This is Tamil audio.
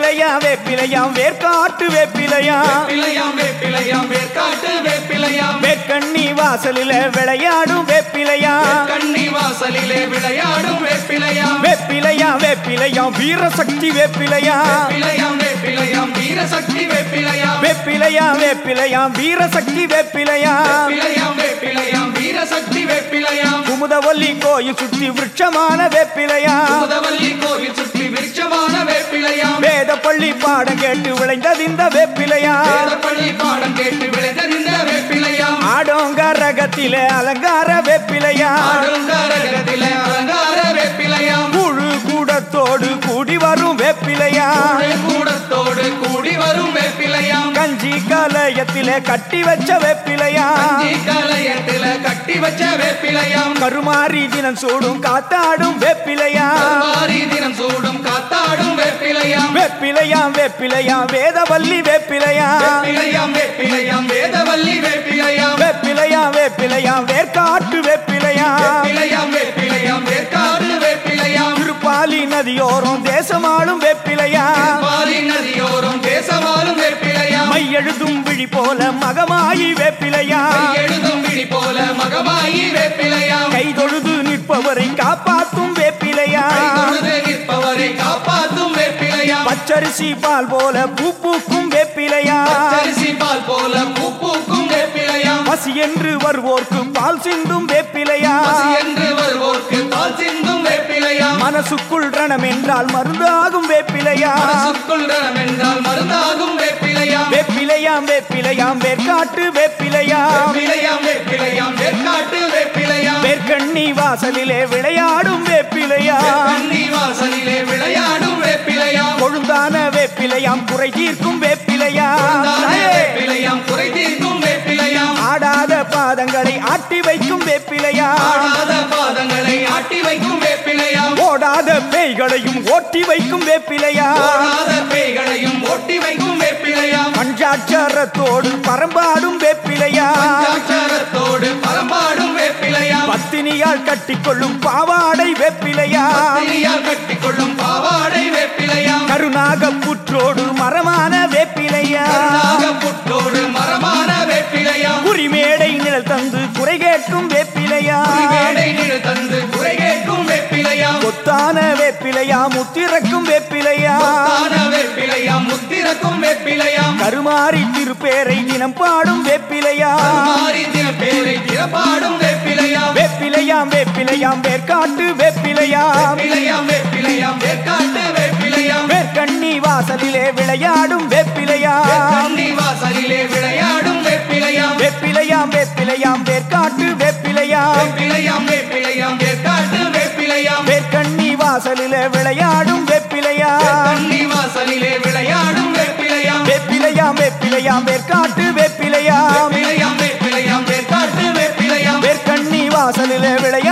வேப்பிலையா வேப்பிலையாம் வேர்க்காட்டு வேப்பிலையா வேப்பிலையாம் வேப்பிலையாம் வேர்க்காட்டு வேப்பிலையாம் வேட்கண்ணி வாசலில விளையாடும் வேப்பிலையா கண்ணி வாசலிலே விளையாடும் வேப்பிலையாம் வேப்பிலையா வேப்பிலையாம் வீரசக்தி வேப்பிலையா வேப்பிலையாம் வேப்பிலையாம் வீரசக்தி வேப்பிலையாம் வேப்பிலையா வேப்பிலையாம் வீரசக்தி வேப்பிலையா வேப்பிலையாம் வேப்பிலையாம் வீரசக்தி வேப்பிலையாம் குமுதவல்லி கோயில் சுத்தி விருட்சமான வேப்பிலையா முதவல்லி கோயில் சுற்றி விருட்சமான வேப்பிலையாம் வேத பள்ளி பாடம் கேட்டு விளைந்தது இந்த வேப்பிலையா வேதப்பள்ளி பாடம் கேட்டு விளைந்த வேப்பிலையாம் ஆடோங்க ரகத்திலே அலங்கார வேப்பிலையா ஆடுங்காரகத்தில அலங்கார வேப்பிலையாம் குழு கூடத்தோடு கூடி வரும் வேப்பிலையா கூடத்தோடு கூடி வரும் வேப்பிலையாம் கஞ்சி கலயத்திலே கட்டி வச்ச வேப்பிலையா கஞ்சி கலயத்தில கட்டி வச்ச வேப்பிலையாம் கருமாரி தினம் சூடும் காத்தாடும் வேப்பிலையா மாறி தினம் சூடும் காத்தாடும் வேப்பிலையாம் வேப்பிலையாம் வேப்பிலையாம் வேதவல்லி வேப்பிலையா வேப்பிலையாம் வேப்பிலையாம் வேதவல்லி வேப்பிலையாம் வேப்பிலையாம் வேப்பிலையாம் வேர்க்காட்டு வேப்பிலையா வேப்பிலையாம் வேப்பிலையாம் வேற்காடு வேப்பிலையாம் திருப்பாலி நதியோரம் தேசமாளும் வேப்பிலையா பாரி நதியோரம் தேசமாலும் வேப்பிலையாம் மை எழுதும் விழி போல மகமாயி வேப்பிலையா எழுதும் விழி போல மகமாயி வேப்பிலையாம் கை தொழுது நிற்பவரை காப்பாத்தும் வேப்பிலையா தொழுது நிற்பவரை காப்பாத்தும் வேப்பிலையாம் பச்சரிசி பால் போல பூ பூக்கும் வேப்பிலையா அரிசி பால் போல பூ பூக்கும் வேப்பிலையாம் பசி என்று வருவோர்க்கு பால் சிந்தும் வேப்பிலையா பசி என்று வருவோர்க்கு பால் சிந்தும் வேப்பிலையாம் மனசுக்குள் ரணம் என்றால் மருந்தாகும் வேப்பிலையா மனசுக்குள் ரணம் என்றால் மருந்தாகும் வேப்பிலையாம் வேப்பிலையாம் வேப்பிலையாம் வேர்க்காட்டு வேப்பிலையா வேப்பிலையாம் வேப்பிலையாம் வேற்காட்டு வேப்பிலையாம் வேர்க்கண்ணி வாசலிலே விளையாடும் வேப்பிலையா கண்ணி வாசலிலே விளையாடும் வேப்பிலையாம் கொழுந்தான வேப்பிலையாம் குறை தீர்க்கும் வேப்பிலையா தானே வேப்பிலையாம் குறை தீர்க்கும் வேப்பிலையாம் ஆடாத பாதங்களை ஆட்டி வைக்கும் வேப்பிலையா ஆடாத பாதங்களை ஆட்டி வைக்கும் வேப்பிலையாம் ஓடாத பேய்களையும் ஓட்டி வைக்கும் வேப்பிலையா ஓடாத பேய்களையும் ஓட்டி வைக்கும் வேப்பிலையாம் பஞ்சாட்சரத்தோடு பரம்பாடும் வேப்பிலையா பஞ்சாட்சரத்தோடு பரம்பாடும் வேப்பிலையாம் பத்தினியால் கட்டிக்கொள்ளும் பாவாடை வேப்பிலையா பத்தினியால் கட்டிக்கொள்ளும் பாவாடை வேப்பிலையாம் கருணாக புற்றோடு மரமான வேப்பிலையா கருணாக புற்றோடு மரமான வேப்பிலையாம் குறிமேடை நிழல் தந்து குறை கேட்கும் வேப்பிலையா வேடை நிழல் தந்து குறை கேட்கும் வேப்பிலையாம் கொத்தான வேப்பிலையா முத்திறக்கும் வேப்பிலையா தான வேப்பிலையாம் முத்திரக்கும் வேப்பிலையாம் கருமாறி திருப்பேரை தினம் பாடும் வேப்பிலையா மாறி தின பேரை திறப்பாடும் வேப்பிலையாம் வேப்பிலையாம் வேப்பிலையாம் வேர்க்காட்டு வேப்பிலையாம் வேப்பிலையாம் வேப்பிலையாம் வேற்காட்டு வேப்பிலையாம் வேர்க்கண்ணி வாசலிலே விளையாடும் வேப்பிலையாம் கண்ணி வாசலிலே விளையாடும் வேப்பிலையாம் வேப்பிலையாம் வேப்பிலையாம் வேர்க்காட்டு வேப்பிலையாம் வேப்பிலையாம் வேப்பிலையாம் வேற்காட்டு வேப்பிலையாம் வேர்க்கண்ணி வாசலிலே விளையாடும் வேப்பிலையாம் கண்ணி வாசலிலே விளையாடும் வேப்பிலையாம் வேப்பிலையாம் வேப்பிலையாம் வேர்க்காட்டு வேப்பிலையாம் வேப்பிலையாம் வேப்பிலையாம் வேற்காட்டு வேப்பிலையாம் வேர்க்கண்ணி வாசலிலே விளையாடும்